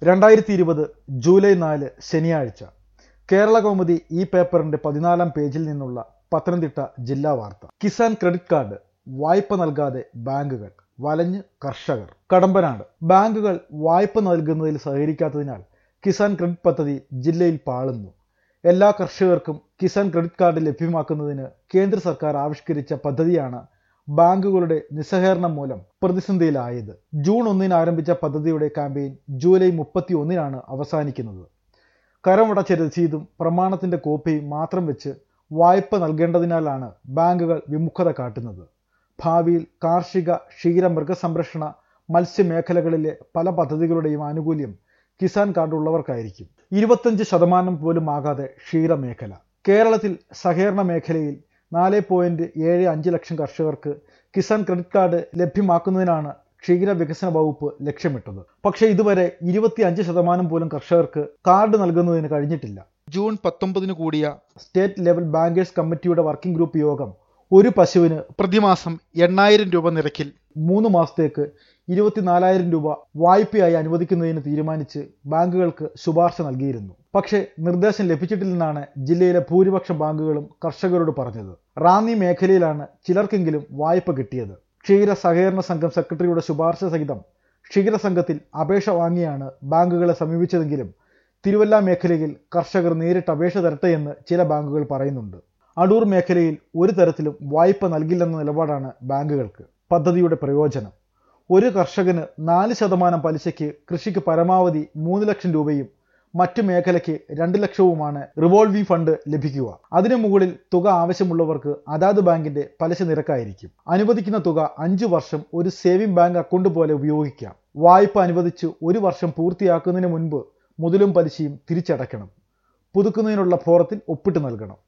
രണ്ടായിരത്തി ഇരുപത് ജൂലൈ നാല് ശനിയാഴ്ച കേരള കൗമുദി ഈ പേപ്പറിന്റെ പതിനാലാം പേജിൽ നിന്നുള്ള പത്തനംതിട്ട ജില്ലാ വാർത്ത കിസാൻ ക്രെഡിറ്റ് കാർഡ് വായ്പ നൽകാതെ ബാങ്കുകൾ വലഞ്ഞ് കർഷകർ കടമ്പനാട് ബാങ്കുകൾ വായ്പ നൽകുന്നതിൽ സഹകരിക്കാത്തതിനാൽ കിസാൻ ക്രെഡിറ്റ് പദ്ധതി ജില്ലയിൽ പാളുന്നു എല്ലാ കർഷകർക്കും കിസാൻ ക്രെഡിറ്റ് കാർഡ് ലഭ്യമാക്കുന്നതിന് കേന്ദ്ര സർക്കാർ ആവിഷ്കരിച്ച പദ്ധതിയാണ് ബാങ്കുകളുടെ നിസ്സഹകരണം മൂലം പ്രതിസന്ധിയിലായത് ജൂൺ ഒന്നിന് ആരംഭിച്ച പദ്ധതിയുടെ ക്യാമ്പയിൻ ജൂലൈ മുപ്പത്തി ഒന്നിനാണ് അവസാനിക്കുന്നത് കരമടച്ച രസീതും പ്രമാണത്തിന്റെ കോപ്പിയും മാത്രം വെച്ച് വായ്പ നൽകേണ്ടതിനാലാണ് ബാങ്കുകൾ വിമുഖത കാട്ടുന്നത് ഭാവിയിൽ കാർഷിക ക്ഷീര മൃഗസംരക്ഷണ മത്സ്യമേഖലകളിലെ പല പദ്ധതികളുടെയും ആനുകൂല്യം കിസാൻ കാർഡ് ഉള്ളവർക്കായിരിക്കും ഇരുപത്തഞ്ച് ശതമാനം പോലും ആകാതെ ക്ഷീരമേഖല കേരളത്തിൽ സഹകരണ മേഖലയിൽ നാല് പോയിന്റ് ഏഴ് അഞ്ച് ലക്ഷം കർഷകർക്ക് കിസാൻ ക്രെഡിറ്റ് കാർഡ് ലഭ്യമാക്കുന്നതിനാണ് ക്ഷീര വികസന വകുപ്പ് ലക്ഷ്യമിട്ടത് പക്ഷേ ഇതുവരെ ഇരുപത്തി അഞ്ച് ശതമാനം പോലും കർഷകർക്ക് കാർഡ് നൽകുന്നതിന് കഴിഞ്ഞിട്ടില്ല ജൂൺ പത്തൊമ്പതിന് കൂടിയ സ്റ്റേറ്റ് ലെവൽ ബാങ്കേഴ്സ് കമ്മിറ്റിയുടെ വർക്കിംഗ് ഗ്രൂപ്പ് യോഗം ഒരു പശുവിന് പ്രതിമാസം എണ്ണായിരം രൂപ നിരക്കിൽ മൂന്ന് മാസത്തേക്ക് ഇരുപത്തിനാലായിരം രൂപ വായ്പയായി അനുവദിക്കുന്നതിന് തീരുമാനിച്ച് ബാങ്കുകൾക്ക് ശുപാർശ നൽകിയിരുന്നു പക്ഷേ നിർദ്ദേശം ലഭിച്ചിട്ടില്ലെന്നാണ് ജില്ലയിലെ ഭൂരിപക്ഷം ബാങ്കുകളും കർഷകരോട് പറഞ്ഞത് റാന്നി മേഖലയിലാണ് ചിലർക്കെങ്കിലും വായ്പ കിട്ടിയത് ക്ഷീര സഹകരണ സംഘം സെക്രട്ടറിയുടെ ശുപാർശ സഹിതം ക്ഷീര സംഘത്തിൽ അപേക്ഷ വാങ്ങിയാണ് ബാങ്കുകളെ സമീപിച്ചതെങ്കിലും തിരുവല്ല മേഖലയിൽ കർഷകർ നേരിട്ട് അപേക്ഷ തരട്ടെ എന്ന് ചില ബാങ്കുകൾ പറയുന്നുണ്ട് അടൂർ മേഖലയിൽ ഒരു തരത്തിലും വായ്പ നൽകില്ലെന്ന നിലപാടാണ് ബാങ്കുകൾക്ക് പദ്ധതിയുടെ പ്രയോജനം ഒരു കർഷകന് നാല് ശതമാനം പലിശയ്ക്ക് കൃഷിക്ക് പരമാവധി മൂന്ന് ലക്ഷം രൂപയും മറ്റു മേഖലയ്ക്ക് രണ്ട് ലക്ഷവുമാണ് റിവോൾവിംഗ് ഫണ്ട് ലഭിക്കുക അതിനു മുകളിൽ തുക ആവശ്യമുള്ളവർക്ക് അതാത് ബാങ്കിന്റെ പലിശ നിരക്കായിരിക്കും അനുവദിക്കുന്ന തുക അഞ്ചു വർഷം ഒരു സേവിംഗ് ബാങ്ക് അക്കൗണ്ട് പോലെ ഉപയോഗിക്കാം വായ്പ അനുവദിച്ച് ഒരു വർഷം പൂർത്തിയാക്കുന്നതിന് മുൻപ് മുതലും പലിശയും തിരിച്ചടയ്ക്കണം പുതുക്കുന്നതിനുള്ള ഫോറത്തിൽ ഒപ്പിട്ട് നൽകണം